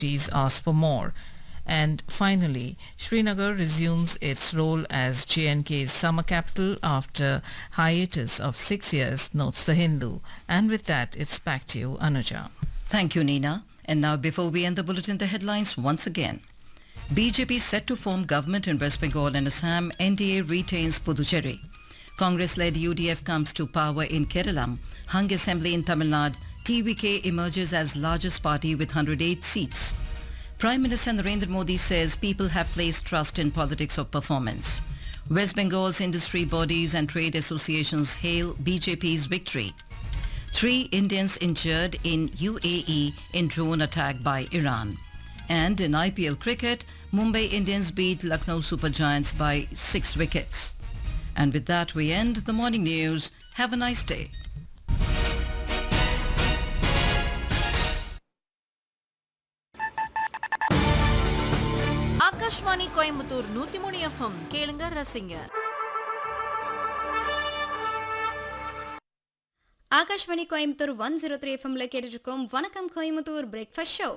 authorities ask for more. And finally, Srinagar resumes its role as JNK's summer capital after hiatus of six years, notes the Hindu. And with that, it's back to you, Anuja. Thank you, Nina. And now, before we end the bulletin, the headlines once again. BJP set to form government in West Bengal and Assam. NDA retains Puducherry. Congress-led UDF comes to power in Kerala. Hung Assembly in Tamil Nadu. TVK emerges as largest party with 108 seats. Prime Minister Narendra Modi says people have placed trust in politics of performance. West Bengal's industry bodies and trade associations hail BJP's victory. Three Indians injured in UAE in drone attack by Iran. And in IPL cricket, Mumbai Indians beat Lucknow Super Giants by six wickets. And with that, we end the morning news. Have a nice day. Akashvani Coimbatore நூத்தி மூணு FM கேளுங்க ரசிங்க Akashvani Coimbatore one zero three எஃப்எம்ல கேட்டுட்டு இருக்கோம் வணக்கம் Coimbatore breakfast show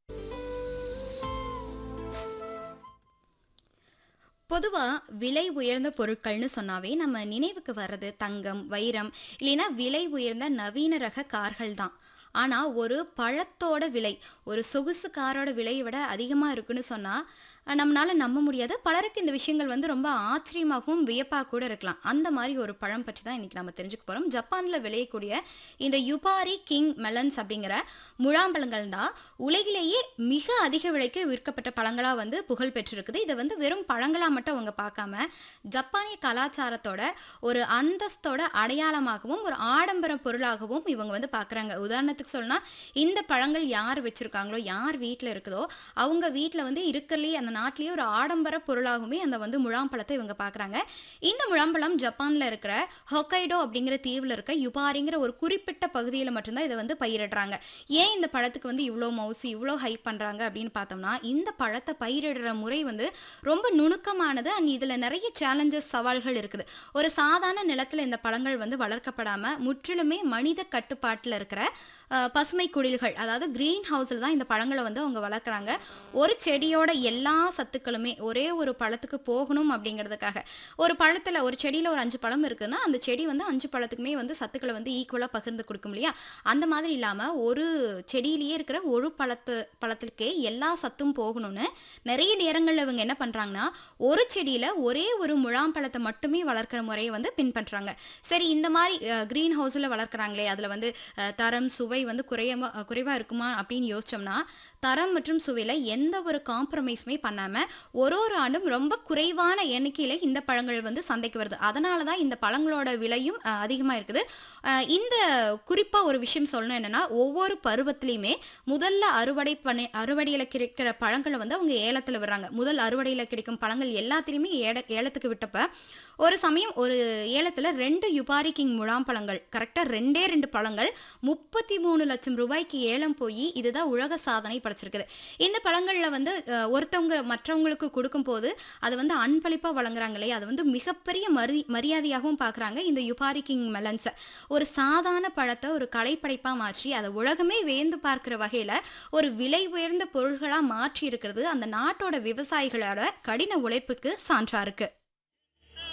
பொதுவா விலை உயர்ந்த பொருட்கள்னு சொன்னாவே நம்ம நினைவுக்கு வர்றது தங்கம் வைரம் இல்லைன்னா விலை உயர்ந்த நவீன ரக கார்கள் தான் ஆனா ஒரு பழத்தோட விலை ஒரு சொகுசு காரோட விலையை விட அதிகமா இருக்குன்னு சொன்னா அஹ், நம்மளால நம்ப முடியாது பலருக்கு இந்த விஷயங்கள் வந்து ரொம்ப ஆச்சரியமாகவும் வியப்பாக கூட இருக்கலாம் அந்த மாதிரி ஒரு பழம் பற்றி தான் இன்னைக்கு நம்ம தெரிஞ்சுக்க போறோம் ஜப்பான்ல விளையக்கூடிய இந்த யுபாரி கிங் மெலன்ஸ் அப்படிங்கிற முழாம்பழங்கள் தான் உலகிலேயே மிக அதிக விலைக்கு விற்கப்பட்ட பழங்களா வந்து புகழ் பெற்றிருக்குது இதை வந்து வெறும் பழங்களா மட்டும் அவங்க பார்க்காம ஜப்பானிய கலாச்சாரத்தோட ஒரு அந்தஸ்தோட அடையாளமாகவும் ஒரு ஆடம்பர பொருளாகவும் இவங்க வந்து பார்க்குறாங்க உதாரணத்துக்கு சொல்லணும்னா இந்த பழங்கள் யார் வச்சிருக்காங்களோ யார் வீட்டில் இருக்குதோ அவங்க வீட்டில் வந்து இருக்கறதுலேயே அந்த நாட்டிலேயே ஒரு ஆடம்பர பொருளாகவுமே அந்த வந்து முழாம்பழத்தை இவங்க பார்க்குறாங்க இந்த முழாம்பழம் ஜப்பானில் இருக்கிற ஹொக்கைடோ அப்படிங்கிற தீவில் இருக்க யுபாரிங்கிற ஒரு குறிப்பிட்ட பகுதியில் மட்டும்தான் இதை வந்து பயிரிடுறாங்க ஏன் இந்த பழத்துக்கு வந்து இவ்வளோ மவுசு இவ்வளோ ஹைப் பண்ணுறாங்க அப்படின்னு பார்த்தோம்னா இந்த பழத்தை பயிரிடுற முறை வந்து ரொம்ப நுணுக்கமானது அண்ட் இதில் நிறைய சேலஞ்சஸ் சவால்கள் இருக்குது ஒரு சாதாரண நிலத்தில் இந்த பழங்கள் வந்து வளர்க்கப்படாமல் முற்றிலுமே மனித கட்டுப்பாட்டில் இருக்கிற அஹ், பசுமை குடில்கள் அதாவது கிரீன் ஹவுஸில் தான் இந்த பழங்களை வந்து அவங்க வளர்க்குறாங்க ஒரு செடியோட எல்லா சத்துக்களுமே ஒரே ஒரு பழத்துக்கு போகணும் அப்படிங்கிறதுக்காக ஒரு பழத்தில் ஒரு செடியில் ஒரு அஞ்சு பழம் இருக்குன்னா அந்த செடி வந்து அஞ்சு பழத்துக்குமே வந்து சத்துக்களை வந்து ஈக்குவலாக பகிர்ந்து கொடுக்கும் இல்லையா அந்த மாதிரி இல்லாமல் ஒரு செடியிலேயே இருக்கிற ஒரு பழத்து பழத்திற்கே எல்லா சத்தும் போகணும்னு நிறைய நேரங்களில் இவங்க என்ன பண்ணுறாங்கன்னா ஒரு செடியில் ஒரே ஒரு முழாம்பழத்தை மட்டுமே வளர்க்குற முறையை வந்து பின்பற்றுறாங்க சரி இந்த மாதிரி க்ரீன் ஹவுஸில் வளர்க்குறாங்களே அதில் வந்து அஹ், தரம் சுவை வந்து குறையமா குறைவாக இருக்குமா அப்படின்னு யோசிச்சோம்னா தரம் மற்றும் சுவையில் எந்த ஒரு காம்ப்ரமைஸுமே பண்ணாமல் ஒரு ஒரு ஆண்டும் ரொம்ப குறைவான எண்ணிக்கையில் இந்த பழங்கள் வந்து சந்தைக்கு வருது அதனால தான் இந்த பழங்களோட விலையும் அதிகமாக இருக்குது அஹ், இந்த குறிப்பாக ஒரு விஷயம் சொல்லணும் என்னன்னா ஒவ்வொரு பருவத்திலையுமே முதல்ல அறுவடை பண்ணி அறுவடையில் கிடைக்கிற பழங்களை வந்து அவங்க ஏலத்தில் விடுறாங்க முதல் அறுவடையில் கிடைக்கும் பழங்கள் எல்லாத்திலையுமே ஏல ஏலத்துக்கு விட்டப்ப ஒரு சமயம் ஒரு ஏலத்தில் ரெண்டு யுபாரி கிங் முழாம்பழங்கள் கரெக்டாக ரெண்டே ரெண்டு பழங்கள் முப்பத்தி மூணு லட்சம் ரூபாய்க்கு ஏலம் போய் இதுதான் உலக சாதனை படைச்சிருக்குது இந்த பழங்களில் வந்து அஹ், ஒருத்தவங்க மற்றவங்களுக்கு கொடுக்கும்போது அது வந்து அன்பளிப்பாக வழங்குறாங்களே அது வந்து மிகப்பெரிய மரி மரியாதையாகவும் பார்க்குறாங்க இந்த யுபாரி கிங் மெலன்ஸை ஒரு சாதாரண பழத்தை ஒரு கலைப்படைப்பாக மாற்றி அதை உலகமே வேந்து பார்க்குற வகையில் ஒரு விலை உயர்ந்த பொருள்களாக மாற்றி இருக்கிறது அந்த நாட்டோட விவசாயிகளோட கடின உழைப்புக்கு சான்றா இருக்கு